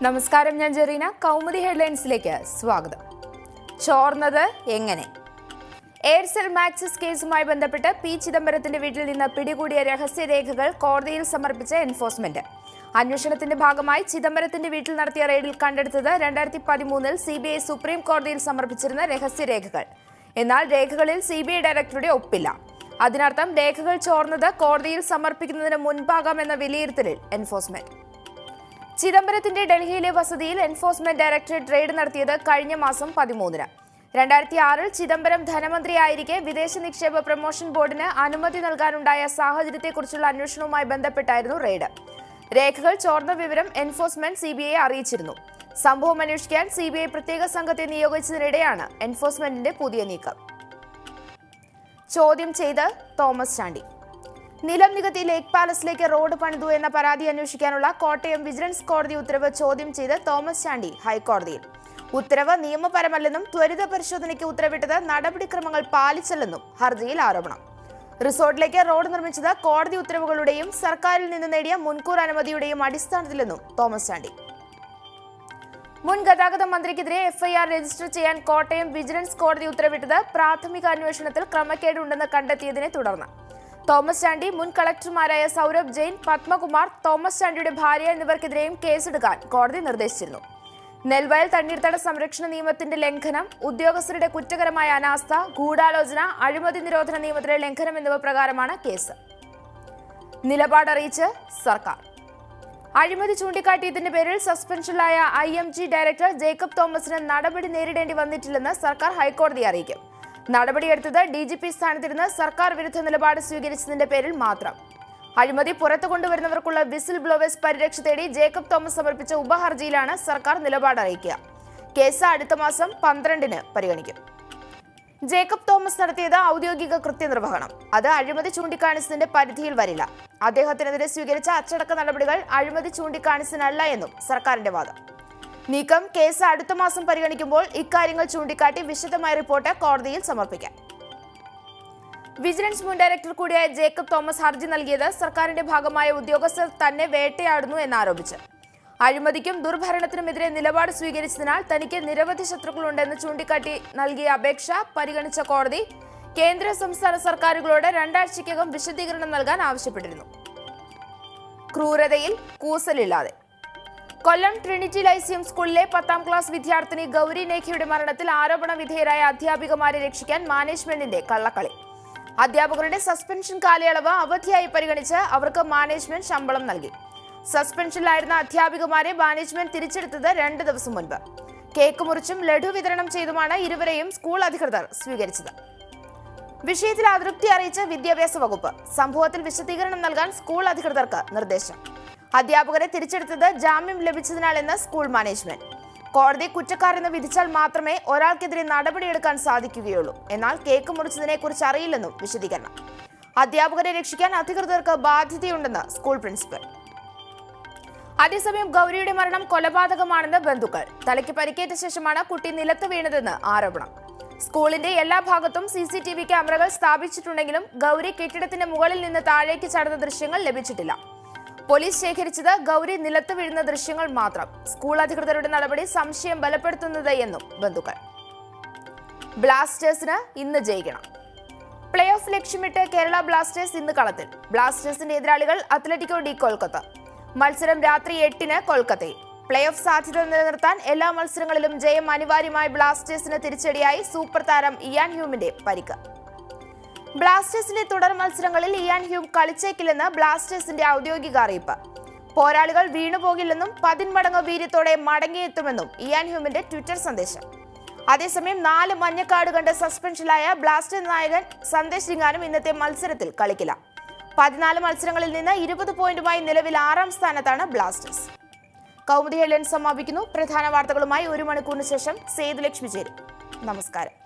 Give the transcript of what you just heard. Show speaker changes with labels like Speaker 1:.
Speaker 1: നമസ്കാരം ഞാൻ ജെറീന കൗമുദി ഹെഡ്ലൈൻസിലേക്ക് സ്വാഗതം ചോർന്നത് എങ്ങനെ എയർസെൽ മാക്സിസ് കേസുമായി ബന്ധപ്പെട്ട് പി ചിദംബരത്തിന്റെ വീട്ടിൽ നിന്ന് പിടികൂടിയ രഹസ്യരേഖകൾ കോടതിയിൽ സമർപ്പിച്ച എൻഫോഴ്സ്മെന്റ് അന്വേഷണത്തിന്റെ ഭാഗമായി ചിദംബരത്തിന്റെ വീട്ടിൽ നടത്തിയ റെയ്ഡിൽ കണ്ടെടുത്തത് രണ്ടായിരത്തി പതിമൂന്നിൽ സി ബി ഐ സുപ്രീം കോടതിയിൽ സമർപ്പിച്ചിരുന്ന രഹസ്യരേഖകൾ എന്നാൽ രേഖകളിൽ സി ബി ഐ ഡയറക്ടറുടെ ഒപ്പില്ല അതിനർത്ഥം രേഖകൾ ചോർന്നത് കോടതിയിൽ സമർപ്പിക്കുന്നതിന് മുൻപാകാമെന്ന വിലയിരുത്തലിൽ എൻഫോഴ്സ്മെന്റ് ചിദംബരത്തിന്റെ ഡൽഹിയിലെ വസതിയിൽ എൻഫോഴ്സ്മെന്റ് ഡയറക്ടറേറ്റ് റെയ്ഡ് നടത്തിയത് കഴിഞ്ഞ മാസം പതിമൂന്നിന് രണ്ടായിരത്തി ആറിൽ ചിദംബരം ധനമന്ത്രിയായിരിക്കെ വിദേശ നിക്ഷേപ പ്രൊമോഷൻ ബോർഡിന് അനുമതി നൽകാനുണ്ടായ സാഹചര്യത്തെക്കുറിച്ചുള്ള അന്വേഷണവുമായി ബന്ധപ്പെട്ടായിരുന്നു റെയ്ഡ് രേഖകൾ ചോർന്ന വിവരം എൻഫോഴ്സ്മെന്റ് സി ബി ഐ അറിയിച്ചിരുന്നു സംഭവം അന്വേഷിക്കാൻ സി ബി ഐ പ്രത്യേക സംഘത്തെ നിയോഗിച്ചതിനിടെയാണ് എൻഫോഴ്സ്മെന്റിന്റെ പുതിയ നീക്കം ചോദ്യം ചെയ്ത് തോമസ് ചാണ്ടി നിലം നികത്തി ലേക്ക് പാലസിലേക്ക് റോഡ് പണിതു എന്ന പരാതി അന്വേഷിക്കാനുള്ള കോട്ടയം വിജിലൻസ് കോടതി ഉത്തരവ് ചോദ്യം ചെയ്ത് തോമസ് ചാണ്ടി ഹൈക്കോടതിയിൽ ഉത്തരവ് നിയമപരമല്ലെന്നും ത്വരിത പരിശോധനയ്ക്ക് ഉത്തരവിട്ടത് നടപടിക്രമങ്ങൾ പാലിച്ചില്ലെന്നും ഹർജിയിൽ ആരോപണം റിസോർട്ടിലേക്ക് റോഡ് നിർമ്മിച്ചത് കോടതി ഉത്തരവുകളുടെയും സർക്കാരിൽ നിന്ന് നേടിയ മുൻകൂർ അനുമതിയുടെയും അടിസ്ഥാനത്തിലെന്നും തോമസ് ചാണ്ടി മുൻ ഗതാഗത മന്ത്രിക്കെതിരെ എഫ്ഐആർ രജിസ്റ്റർ ചെയ്യാൻ കോട്ടയം വിജിലൻസ് കോടതി ഉത്തരവിട്ടത് പ്രാഥമിക അന്വേഷണത്തിൽ ക്രമക്കേടുണ്ടെന്ന് കണ്ടെത്തിയതിനെ തുടർന്ന് തോമസ് ചാണ്ടി മുൻ കളക്ടർമാരായ സൗരഭ് ജെയിൻ പത്മകുമാർ തോമസ് ചാണ്ടിയുടെ ഭാര്യ എന്നിവർക്കെതിരെയും കേസെടുക്കാൻ കോടതി നിർദ്ദേശിച്ചിരുന്നു നെൽവയൽ തണ്ണീർത്തട സംരക്ഷണ നിയമത്തിന്റെ ലംഘനം ഉദ്യോഗസ്ഥരുടെ കുറ്റകരമായ അനാസ്ഥ ഗൂഢാലോചന അഴിമതി നിരോധന നിയമത്തിലെ ലംഘനം എന്നിവ പ്രകാരമാണ് കേസ് നിലപാടറിയിച്ച് സർക്കാർ അഴിമതി ചൂണ്ടിക്കാട്ടിയതിന്റെ പേരിൽ സസ്പെൻഷനിലായ I M G director Jacob തോമസിന് നടപടി നേരിടേണ്ടി വന്നിട്ടില്ലെന്ന് സർക്കാർ ഹൈക്കോടതിയെ അറിയിക്കും നടപടിയെടുത്തത് ഡി ജി പി സ്ഥാനത്തിരുന്ന് സർക്കാർ വിരുദ്ധ നിലപാട് സ്വീകരിച്ചതിന്റെ പേരിൽ മാത്രം അഴിമതി പുറത്തു കൊണ്ടുവരുന്നവർക്കുള്ള വിസിൽ ബ്ലോവേഴ്സ് പരിരക്ഷ തേടി ജേക്കബ് തോമസ് സമർപ്പിച്ച ഉപഹർജിയിലാണ് സർക്കാർ നിലപാട് അറിയിക്കുക കേസ് അടുത്ത മാസം പന്ത്രണ്ടിന് പരിഗണിക്കും ജേക്കബ് തോമസ് നടത്തിയത് ഔദ്യോഗിക കൃത്യനിർവഹണം അത് അഴിമതി ചൂണ്ടിക്കാണിച്ചതിന്റെ പരിധിയിൽ വരില്ല അദ്ദേഹത്തിനെതിരെ സ്വീകരിച്ച അച്ചടക്ക നടപടികൾ അഴിമതി ചൂണ്ടിക്കാണിച്ചതിനല്ല എന്നും സർക്കാരിന്റെ വാദം നീക്കം കേസ് അടുത്ത മാസം പരിഗണിക്കുമ്പോൾ ഇക്കാര്യങ്ങൾ ചൂണ്ടിക്കാട്ടി വിശദമായ റിപ്പോർട്ട് കോടതിയിൽ സമർപ്പിക്കാം വിജിലൻസ് മുൻ ഡയറക്ടർ കൂടിയായ ജേക്കബ് തോമസ് ഹർജി നൽകിയത് സർക്കാരിന്റെ ഭാഗമായ ഉദ്യോഗസ്ഥർ തന്നെ വേട്ടയാടുന്നു എന്നാരോപിച്ച് അഴിമതിക്കും ദുർഭരണത്തിനുമെതിരെ നിലപാട് സ്വീകരിച്ചതിനാൽ തനിക്ക് നിരവധി ശത്രുക്കളുണ്ടെന്ന് ചൂണ്ടിക്കാട്ടി നൽകിയ അപേക്ഷ പരിഗണിച്ച കോടതി കേന്ദ്ര സംസ്ഥാന സർക്കാരുകളോട് രണ്ടാഴ്ചയ്ക്കകം വിശദീകരണം നൽകാൻ ആവശ്യപ്പെട്ടിരുന്നു ക്രൂരതയിൽ കൂസലില്ലാതെ കൊല്ലം ട്രിനിറ്റി ലൈസിയം സ്കൂളിലെ പത്താം ക്ലാസ് വിദ്യാർത്ഥിനി ഗൗരി നേഖയുടെ മരണത്തിൽ ആരോപണ വിധേയരായ അധ്യാപികമാരെ രക്ഷിക്കാൻ മാനേജ്മെന്റിന്റെ കള്ളക്കളി അധ്യാപകരുടെ സസ്പെൻഷൻ കാലയളവ് അവധിയായി പരിഗണിച്ച് അവർക്ക് മാനേജ്മെന്റ് ശമ്പളം നൽകി സസ്പെൻഷനിലായിരുന്ന അധ്യാപികമാരെ മാനേജ്മെന്റ് തിരിച്ചെടുത്തത് രണ്ട് ദിവസം മുൻപ് കേക്ക് മുറിച്ചും ലഡു വിതരണം ചെയ്തുമാണ് ഇരുവരെയും സ്കൂൾ അധികൃതർ സ്വീകരിച്ചത് വിഷയത്തിൽ അതൃപ്തി അറിയിച്ച വിദ്യാഭ്യാസ വകുപ്പ് സംഭവത്തിൽ വിശദീകരണം നൽകാൻ സ്കൂൾ അധികൃതർക്ക് നിർദ്ദേശം അധ്യാപകരെ തിരിച്ചെടുത്തത് ജാമ്യം ലഭിച്ചതിനാലെന്ന് സ്കൂൾ മാനേജ്മെന്റ് കോടതി കുറ്റക്കാരെന്ന് വിധിച്ചാൽ മാത്രമേ ഒരാൾക്കെതിരെ നടപടിയെടുക്കാൻ സാധിക്കുകയുള്ളൂ എന്നാൽ കേക്ക് മുറിച്ചതിനെ കുറിച്ച് അറിയില്ലെന്നും വിശദീകരണം അധ്യാപകരെ രക്ഷിക്കാൻ അധികൃതർക്ക് ബാധ്യതയുണ്ടെന്ന് സ്കൂൾ പ്രിൻസിപ്പൽ അതേസമയം ഗൗരിയുടെ മരണം കൊലപാതകമാണെന്ന് ബന്ധുക്കൾ തലയ്ക്ക് പരിക്കേറ്റ ശേഷമാണ് കുട്ടി നിലത്ത് വീണതെന്ന് ആരോപണം സ്കൂളിന്റെ എല്ലാ ഭാഗത്തും സി സി ടി വി ക്യാമറകൾ സ്ഥാപിച്ചിട്ടുണ്ടെങ്കിലും ഗൗരി കെട്ടിടത്തിന്റെ മുകളിൽ നിന്ന് താഴേക്ക് ചാടുന്ന ദൃശ്യങ്ങൾ ലഭിച്ചിട്ടില്ല പോലീസ് ശേഖരിച്ചത് ഗൗരി നിലത്ത് വീഴുന്ന ദൃശ്യങ്ങൾ മാത്രം സ്കൂൾ അധികൃതരുടെ നടപടി സംശയം ബലപ്പെടുത്തുന്നത് എന്നും ബന്ധുക്കൾ ബ്ലാസ്റ്റേഴ്സിന് ഇന്ന് ജയിക്കണം പ്ലേ ഓഫ് ലക്ഷ്യമിട്ട് കേരള ബ്ലാസ്റ്റേഴ്സ് ഇന്ന് കളത്തിൽ ബ്ലാസ്റ്റേഴ്സിന്റെ എതിരാളികൾ അത്ലറ്റിക്കോ ഡി കൊൽക്കത്ത മത്സരം രാത്രി എട്ടിന് കൊൽക്കത്തയിൽ പ്ലേ ഓഫ് സാധ്യത നിലനിർത്താൻ എല്ലാ മത്സരങ്ങളിലും ജയം അനിവാര്യമായ ബ്ലാസ്റ്റേഴ്സിന് തിരിച്ചടിയായി സൂപ്പർ താരം ഇയാൻ ഹ്യൂമിന്റെ പരിക്ക് ബ്ലാസ്റ്റേഴ്സിന്റെ തുടർ മത്സരങ്ങളിൽ ഇയാൻ ഹ്യൂം കളിച്ചേക്കില്ലെന്ന് ബ്ലാസ്റ്റേഴ്സിന്റെ ഔദ്യോഗിക അറിയിപ്പ് പോരാളികൾ വീണുപോകില്ലെന്നും പതിന്മടങ്ങ് വീര്യത്തോടെ മടങ്ങിയെത്തുമെന്നും ഇയാൻ ഹ്യൂമിന്റെ ട്വിറ്റർ സന്ദേശം അതേസമയം നാല് മഞ്ഞക്കാട് കണ്ട് സസ്പെൻഷനിലായ ബ്ലാസ്റ്റേഴ്സ് നായകൻ സന്ദേശ് സിംഗാനും ഇന്നത്തെ മത്സരത്തിൽ കളിക്കില്ല പതിനാല് മത്സരങ്ങളിൽ നിന്ന് ഇരുപത് പോയിന്റുമായി നിലവിൽ ആറാം സ്ഥാനത്താണ് ബ്ലാസ്റ്റേഴ്സ് കൗമുദി ഹെഡ്ലൈൻ സമാപിക്കുന്നു പ്രധാന വാർത്തകളുമായി ഒരു മണിക്കൂറിന് ശേഷം സേതുലക്ഷ്മി ചേരും നമസ്കാരം